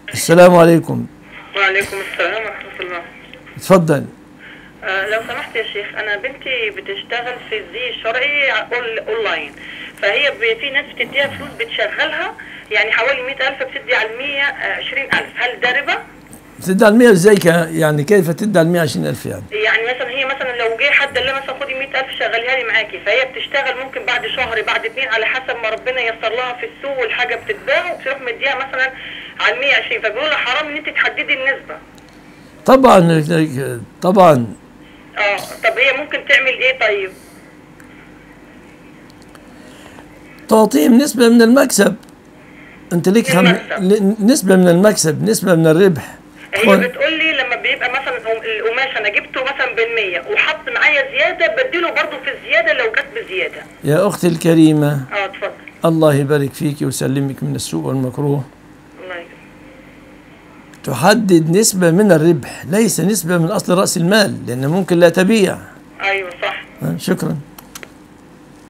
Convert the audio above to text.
السلام عليكم وعليكم السلام ورحمة الله اتفضل آه لو سمحت يا شيخ أنا بنتي بتشتغل في الزي الشرعي أول أونلاين فهي ب- في ناس بتديها فلوس بتشغلها يعني حوالي 100000 بتدي على المية آه، 20000 هل ده ربا؟ تدي على 100 ازاي ك- يعني كيف تدي على 120000 يعني يعني مثلا هي مثلا لو جه حد قال لها مثلا خدي 100000 شغليها لي معاكي فهي بتشتغل ممكن بعد شهر بعد اتنين على حسب ما ربنا ييسر لها في السوق والحاجة بتتباع وبتروح مديها مثلا على 120 فبيقولوا لها حرام ان انت تحددي النسبة طبعا طبعا اه طب هي ممكن تعمل ايه طيب؟ تعطيهم نسبة من المكسب انت ليك خم... المكسب. ل- نسبة من المكسب نسبة من الربح هي تكون- بتقول لي لما بيبقى مثلا القماش انا جبته مثلا بالمية وحط معايا زيادة بديله برضه في الزيادة لو جت بزيادة يا أختي الكريمة اه اتفضل الله يبارك فيك ويسلمك من السوء والمكروه الله يجزاك تحدد نسبة من الربح ليس نسبة من أصل رأس المال لأن ممكن لا تبيع ايوه صح ها، شكرا